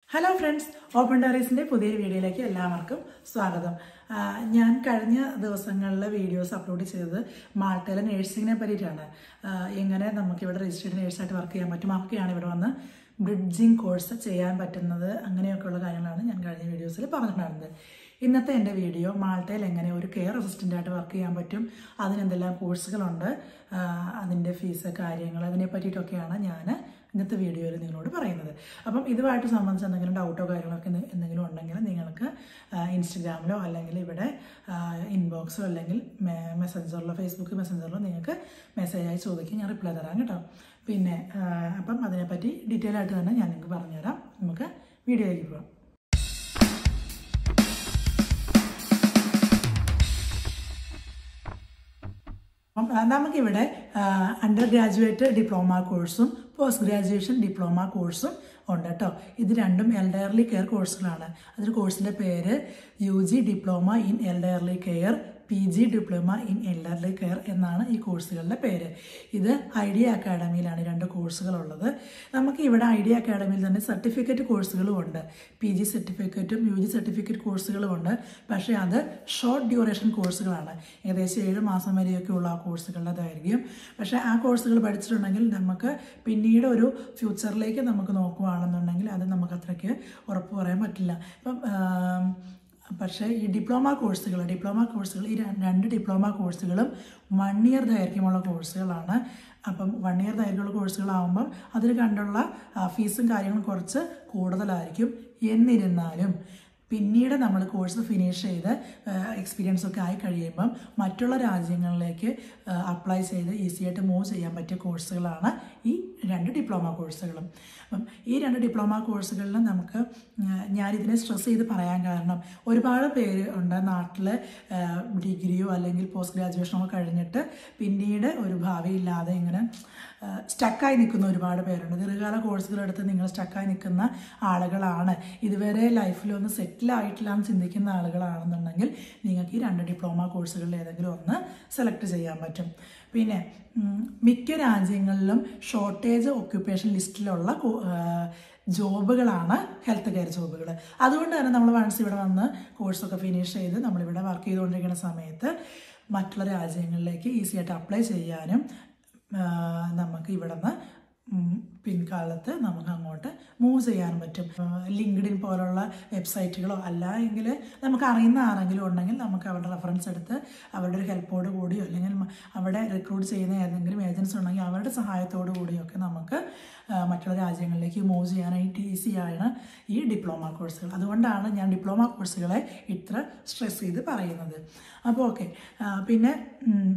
hello friends open ഡയറീസിൻ്റെ പുതിയ വീഡിയോയിലേക്ക് എല്ലാവർക്കും സ്വാഗതം ആ, ഞാൻ കഴിഞ്ഞ ദിവസങ്ങളിലെ വീഡിയോസ് അപ്ലോഡ് ചെയ്തത് മാൾട്ടയിലെ നേഴ്സിങ്ങിനെ പറ്റിയിട്ടാണ് ആ, എങ്ങനെ നമുക്കിവിടെ രജിസ്റ്റേർഡ് നേഴ്സായിട്ട് വർക്ക് ചെയ്യാൻ പറ്റും ഒക്കെയാണ് ഇവിടെ വന്ന് ബ്രിഡ്ജിങ് കോഴ്സ് ചെയ്യാൻ പറ്റുന്നത് അങ്ങനെയൊക്കെയുള്ള കാര്യങ്ങളാണ് ഞാൻ കഴിഞ്ഞ വീഡിയോസിൽ പറഞ്ഞിട്ടുണ്ടായിരുന്നത് ഇന്നത്തെ എൻ്റെ വീഡിയോ മാൾട്ടയിൽ എങ്ങനെ ഒരു കെയർ അസിസ്റ്റൻ്റായിട്ട് വർക്ക് ചെയ്യാൻ പറ്റും അതിനെന്തെല്ലാം കോഴ്സുകളുണ്ട് ആ, അതിൻ്റെ ഫീസ് കാര്യങ്ങൾ അതിനെ പറ്റിയിട്ടൊക്കെയാണ് ഞാൻ ഇന്നത്തെ വീഡിയോയിൽ നിങ്ങളോട് പറയുന്നത് അപ്പം ഇതുമായിട്ട് സംബന്ധിച്ച് എന്തെങ്കിലും ഡൗട്ടോ കാര്യങ്ങളൊക്കെ എന്തെ- എന്തെങ്കിലും ഉണ്ടെങ്കിൽ നിങ്ങൾക്ക് ഇൻസ്റ്റഗ്രാമിലോ അല്ലെങ്കിൽ ഇവിടെ ഇൻബോക്സോ അല്ലെങ്കിൽ മെസ്സഞ്ചറിലോ ഫേസ്ബുക്ക് മെസ്സഞ്ചറിലോ നിങ്ങൾക്ക് മെസ്സേജായി ചോദിക്കും ഞാൻ റിപ്ലൈ തരാം കേട്ടോ പിന്നെ ആ, അപ്പം അതിനെപ്പറ്റി ഡീറ്റെയിൽ ആയിട്ട് തന്നെ ഞാൻ നിങ്ങൾക്ക് പറഞ്ഞുതരാം നമുക്ക് വീഡിയോയിലേക്ക് പോകാം അപ്പം ആ, നമുക്കിവിടെ അണ്ടർ ഗ്രാജുവേറ്റ് ഡിപ്ലോമ കോഴ്സും പോസ്റ്റ് ഗ്രാജുവേഷൻ ഡിപ്ലോമ കോഴ്സും ഉണ്ട് കേട്ടോ ഇത് രണ്ടും എൽഡയർലി കെയർ കോഴ്സുകളാണ് അതിൽ കോഴ്സിൻ്റെ പേര് U G diploma in elderly care P G diploma in elderly care എന്നാണ് ഈ കോഴ്സുകളുടെ പേര് ഇത് ഐഡിയ അക്കാഡമിയിലാണ് ഈ രണ്ട് കോഴ്സുകളുള്ളത് നമുക്ക് ഇവിടെ ഐഡിയ അക്കാഡമിയിൽ തന്നെ സർട്ടിഫിക്കറ്റ് കോഴ്സുകളും ഉണ്ട് പി ജി സർട്ടിഫിക്കറ്റും യു ജി സർട്ടിഫിക്കറ്റ് കോഴ്സുകളും ഉണ്ട് പക്ഷേ അത് ഷോർട്ട് ഡ്യൂറേഷൻ കോഴ്സുകളാണ് ഏകദേശം ഏഴ് മാസം വരെയൊക്കെ ഉള്ള ആ കോഴ്സുകളുടെ ദൈർഘ്യം പക്ഷേ ആ കോഴ്സുകൾ പഠിച്ചിട്ടുണ്ടെങ്കിൽ നമുക്ക് പിന്നീട് ഒരു ഫ്യൂച്ചറിലേക്ക് നമുക്ക് നോക്കുകയാണെന്നുണ്ടെങ്കിൽ അത് നമുക്ക് അത്രയ്ക്ക് ഉറപ്പ് പറയാൻ പറ്റില്ല ഇപ്പം ആം, പക്ഷേ ഈ ഡിപ്ലോമ കോഴ്സുകൾ ഡിപ്ലോമ കോഴ്സുകൾ ഈ ര- രണ്ട് ഡിപ്ലോമ കോഴ്സുകളും വൺ ഇയർ ദൈർഘ്യമുള്ള കോഴ്സുകളാണ് അപ്പം വൺ ഇയർ ദൈർഘ്യമുള്ള കോഴ്സുകളാകുമ്പം അതിൽ കണ്ടുള്ള ആ, ഫീസും കാര്യങ്ങളും കുറച്ച് കൂടുതലായിരിക്കും എന്നിരുന്നാലും പിന്നീട് നമ്മൾ കോഴ്സ് ഫിനിഷ് ചെയ്ത് എക്സ്പീരിയൻസ് ഒക്കെ ആയി കഴിയുമ്പം മറ്റുള്ള രാജ്യങ്ങളിലേക്ക് അപ്ലൈ ചെയ്ത് ഈസി ആയിട്ട് മൂവ് ചെയ്യാൻ പറ്റിയ കോഴ്സുകളാണ് ഈ രണ്ട് ഡിപ്ലോമ കോഴ്സുകളും അപ്പം ഈ രണ്ട് ഡിപ്ലോമ കോഴ്സുകളിൽ നമുക്ക് ഉം, ഞാനിതിനെ സ്ട്രെസ് ചെയ്ത് പറയാൻ കാരണം ഒരുപാട് പേര് ഉണ്ട് നാട്ടിൽ ഡിഗ്രിയോ അല്ലെങ്കിൽ പോസ്റ്റ് ഗ്രാജുവേഷനോ കഴിഞ്ഞിട്ട് പിന്നീട് ഒരു ഭാവിയില്ലാതെ ഇങ്ങനെ സ്റ്റക്കായി നിൽക്കുന്ന ഒരുപാട് പേരുണ്ട് ദീർഘകാല കോഴ്സുകളെടുത്ത് നിങ്ങൾ സ്റ്റക്കായി നിൽക്കുന്ന ആളുകളാണ് ഇതുവരെ ലൈഫിലൊന്ന് സെറ്റിൽ ആയിട്ടില്ല എന്ന് ചിന്തിക്കുന്ന ആളുകളാണെന്നുണ്ടെങ്കിൽ നിങ്ങൾക്ക് ഈ രണ്ട് ഡിപ്ലോമ കോഴ്സുകളിൽ ഏതെങ്കിലും ഒന്ന് സെലക്ട് ചെയ്യാൻ പറ്റും പിന്നെ ഉം, മിക്ക രാജ്യങ്ങളിലും ഷോർട്ടേജ് ഒക്യുപ്പേഷൻ ലിസ്റ്റിലുള്ള കോ- ആ, ജോബുകളാണ് ഹെൽത്ത് കെയർ ജോബുകൾ അതുകൊണ്ട് തന്നെ നമ്മൾ വൺസ് ഇവിടെ വന്ന് കോഴ്സൊക്കെ ഫിനിഷ് ചെയ്ത് നമ്മളിവിടെ വർക്ക് ചെയ്തുകൊണ്ടിരിക്കുന്ന സമയത്ത് മറ്റുള്ള രാജ്യങ്ങളിലേക്ക് ഈസി ആയിട്ട് അപ്ലൈ ചെയ്യാനും ആ, നമുക്ക് ഇവിടെ നിന്ന് പിൻകാലത്ത് നമുക്ക് അങ്ങോട്ട് മൂവ് ചെയ്യാൻ പറ്റും ലിങ്ക്ഡിൻ പോലുള്ള വെബ്സൈറ്റുകളോ അല്ല എങ്കിൽ നമുക്ക് അറിയുന്ന ആരെങ്കിലും ഉണ്ടെങ്കിൽ നമുക്ക് അവരുടെ റെഫറൻസ് എടുത്ത് അവരുടെ ഒരു ഹെൽപ്പോട് കൂടിയോ അല്ലെങ്കിൽ മ- അവിടെ റിക്രൂട്ട് ചെയ്യുന്ന ഏതെങ്കിലും ഏജൻസി ഉണ്ടെങ്കിൽ അവരുടെ സഹായത്തോടു കൂടിയൊക്കെ നമുക്ക് ആ, മറ്റുള്ള രാജ്യങ്ങളിലേക്ക് മൂവ് ചെയ്യാനായിട്ട് ഈസിയാണ് ഈ ഡിപ്ലോമ കോഴ്സുകൾ അതുകൊണ്ടാണ് ഞാൻ ഡിപ്ലോമ കോഴ്സുകളെ ഇത്ര സ്ട്രെസ് ചെയ്ത് പറയുന്നത് അപ്പോൾ ഓക്കെ പിന്നെ ഉം,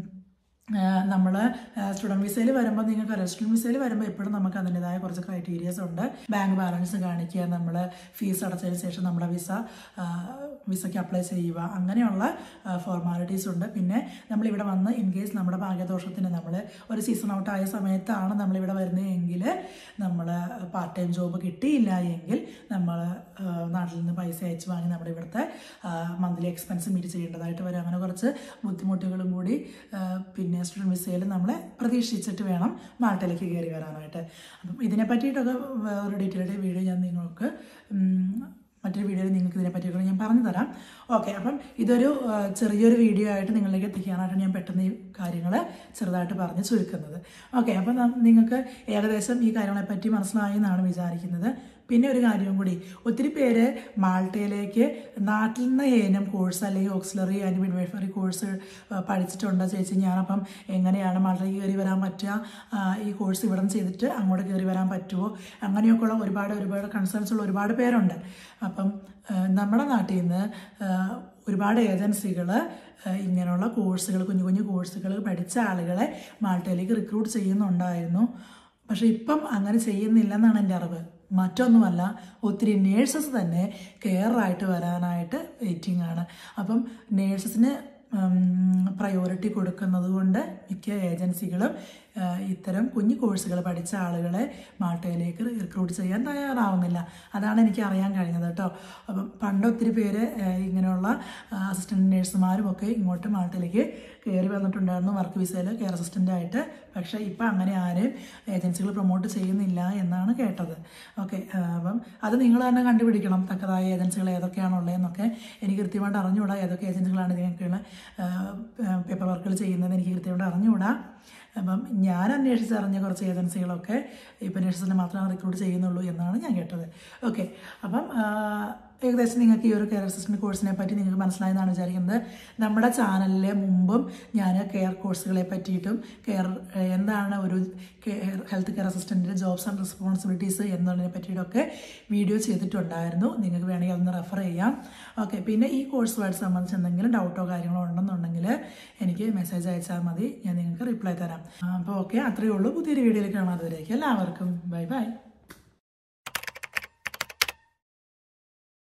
നമ്മൾ സ്റ്റുഡൻറ് വിസയിൽ വരുമ്പോൾ നിങ്ങൾക്ക് അറിയാം സ്റ്റുഡൻറ് വിസയിൽ വരുമ്പോൾ എപ്പോഴും നമുക്ക് അതിൻ്റെതായ കുറച്ച് ക്രൈറ്റീരിയസ് ഉണ്ട് ബാങ്ക് ബാലൻസ് കാണിക്കുക നമ്മൾ ഫീസ് അടച്ചതിന് ശേഷം നമ്മുടെ വിസ വിസയ്ക്ക് അപ്ലൈ ചെയ്യുക അങ്ങനെയുള്ള ഫോർമാലിറ്റീസ് ഉണ്ട് പിന്നെ നമ്മളിവിടെ വന്ന് ഇൻ കേസ് നമ്മുടെ ഭാഗ്യദോഷത്തിന് നമ്മൾ ഒരു സീസൺ ഔട്ട് ആയ സമയത്താണ് നമ്മളിവിടെ വരുന്നതെങ്കിൽ നമ്മൾ പാർട്ട് ടൈം ജോബ് കിട്ടിയില്ല എങ്കിൽ നമ്മൾ നാട്ടിൽ നിന്ന് പൈസ അയച്ച് വാങ്ങി നമ്മുടെ ഇവിടുത്തെ മന്ത്ലി എക്സ്പെൻസ് മീറ്റ് ചെയ്യേണ്ടതായിട്ട് വരും അങ്ങനെ കുറച്ച് ബുദ്ധിമുട്ടുകളും കൂടി ആ, പിന്നെ സ്റ്റുഡൻറ് വിസയിൽ നമ്മളെ പ്രതീക്ഷിച്ചിട്ട് വേണം മാൾട്ടയിലേക്ക് കയറി വരാനായിട്ട് അപ്പം ഇതിനെ പറ്റിയിട്ടൊക്കെ വേറൊരു ഡീറ്റെയിൽഡ് വീഡിയോ ഞാൻ നിങ്ങൾക്ക് ഉം, മറ്റൊരു വീഡിയോയിൽ നിങ്ങൾക്ക് ഇതിനെ പറ്റിയൊക്കെ ഞാൻ പറഞ്ഞു തരാം ഓക്കെ അപ്പം ഇതൊരു ആ, ചെറിയൊരു വീഡിയോ ആയിട്ട് നിങ്ങളിലേക്ക് എത്തിക്കാനായിട്ടാണ് ഞാൻ പെട്ടെന്ന് ഈ കാര്യങ്ങൾ ചെറുതായിട്ട് പറഞ്ഞ് ചുരുക്കുന്നത് ഓക്കെ അപ്പം നം- നിങ്ങൾക്ക് ഏകദേശം ഈ കാര്യങ്ങളെ പറ്റി മനസ്സിലായി എന്നാണ് വിചാരിക്കുന്നത് പിന്നെ ഒരു കാര്യം കൂടി ഒത്തിരി പേര് മാൾട്ടയിലേക്ക് നാട്ടിൽ നിന്ന് ഏനം കോഴ്സ് അല്ലെങ്കിൽ ഓക്സിലറി ആൻഡ് മിഡ്വൈഫറി കോഴ്സ് പഠിച്ചിട്ടുണ്ട് ചേച്ചി ഞാനപ്പം എങ്ങനെയാണ് മാൾട്ടയിൽ കയറി വരാൻ പറ്റുക ആ, ഈ കോഴ്സ് ഇവിടെ നിന്ന് ചെയ്തിട്ട് അങ്ങോട്ട് കയറി വരാൻ പറ്റുമോ അങ്ങനെയൊക്കെയുള്ള ഒരുപാട് ഒരുപാട് കൺസേൺസ് ഉള്ള ഒരുപാട് പേരുണ്ട് അപ്പം ആ, നമ്മുടെ നാട്ടിൽ നിന്ന് ആ, ഒരുപാട് ഏജൻസികൾ ഇങ്ങനെയുള്ള കോഴ്സുകൾ കുഞ്ഞു കുഞ്ഞു കോഴ്സുകൾ പഠിച്ച ആളുകളെ മാൾട്ടയിലേക്ക് റിക്രൂട്ട് ചെയ്യുന്നുണ്ടായിരുന്നു പക്ഷെ ഇപ്പം അങ്ങനെ ചെയ്യുന്നില്ലെന്നാണ് എൻ്റെ അറിവ് മറ്റൊന്നുമല്ല ഒത്തിരി നേഴ്സസ് തന്നെ കെയറായിട്ട് വരാനായിട്ട് വെയിറ്റിംഗ് ആണ് അപ്പം നേഴ്സസിന് പ്രയോറിറ്റി കൊടുക്കുന്നത് കൊണ്ട് മിക്ക ഏജൻസികളും ആ, ഇത്തരം കുഞ്ഞു കോഴ്സുകൾ പഠിച്ച ആളുകളെ മാൾട്ടയിലേക്ക് റിക്രൂട്ട് ചെയ്യാൻ തയ്യാറാവുന്നില്ല അതാണ് എനിക്ക് അറിയാൻ കഴിഞ്ഞത് കേട്ടോ അപ്പം പണ്ട് ഒത്തിരി പേര് ആ, ഇങ്ങനെയുള്ള അസിസ്റ്റൻറ്റ് നേഴ്സുമാരും ഒക്കെ ഇങ്ങോട്ട് മാൾട്ടയിലേക്ക് കയറി വന്നിട്ടുണ്ടായിരുന്നു വർക്ക് വിസയിൽ കെയർ അസിസ്റ്റൻ്റ് ആയിട്ട് പക്ഷേ ഇപ്പം അങ്ങനെ ആരും ഏജൻസികൾ പ്രൊമോട്ട് ചെയ്യുന്നില്ല എന്നാണ് കേട്ടത് ഓക്കെ അപ്പം അത് നിങ്ങൾ തന്നെ കണ്ടുപിടിക്കണം തക്കതായ ഏജൻസികൾ ഏതൊക്കെയാണുള്ളതെന്നൊക്കെ എനിക്ക് കൃത്യമായിട്ട് അറിഞ്ഞുകൂടാ ഏതൊക്കെ ഏജൻസികളാണ് ഇതിനൊക്കെയുള്ള പേപ്പർ വർക്കുകൾ ചെയ്യുന്നത് എനിക്ക് കൃത്യമായിട്ട് അറിഞ്ഞുകൂടാ അപ്പം ഞാൻ അന്വേഷിച്ചറിഞ്ഞ കുറച്ച് ഏജൻസികളൊക്കെ ഇപ്പം നഴ്സസിനെ മാത്രമേ റിക്രൂട്ട് ചെയ്യുന്നുള്ളൂ എന്നാണ് ഞാൻ കേട്ടത് ഓക്കെ അപ്പം ആ, ഏകദേശം നിങ്ങൾക്ക് ഈ ഒരു കെയർ അസിസ്റ്റൻറ്റ് കോഴ്സിനെ പറ്റി നിങ്ങൾക്ക് മനസ്സിലായെന്നാണ് വിചാരിക്കുന്നത് നമ്മുടെ ചാനലിലെ മുമ്പും ഞാൻ കെയർ കോഴ്സുകളെ പറ്റിയിട്ടും കെയർ എന്താണ് ഒരു കെയർ ഹെൽത്ത് കെയർ അസിസ്റ്റൻറ്റിൻ്റെ ജോബ്സ് ആൻഡ് റെസ്പോൺസിബിലിറ്റീസ് എന്നതിനെ പറ്റിയിട്ടൊക്കെ വീഡിയോ ചെയ്തിട്ടുണ്ടായിരുന്നു നിങ്ങൾക്ക് വേണമെങ്കിൽ അതൊന്ന് റെഫർ ചെയ്യാം ഓക്കെ പിന്നെ ഈ കോഴ്സുമായിട്ട് സംബന്ധിച്ച് എന്തെങ്കിലും ഡൗട്ടോ കാര്യങ്ങളോ ഉണ്ടെന്നുണ്ടെങ്കിൽ എനിക്ക് മെസ്സേജ് അയച്ചാൽ മതി ഞാൻ നിങ്ങൾക്ക് റിപ്ലൈ തരാം അപ്പോൾ ഓക്കെ അത്രയേ ഉള്ളൂ പുതിയൊരു വീഡിയോയിൽ കാണാം അതുവരേക്കും എല്ലാവർക്കും ബൈ ബൈ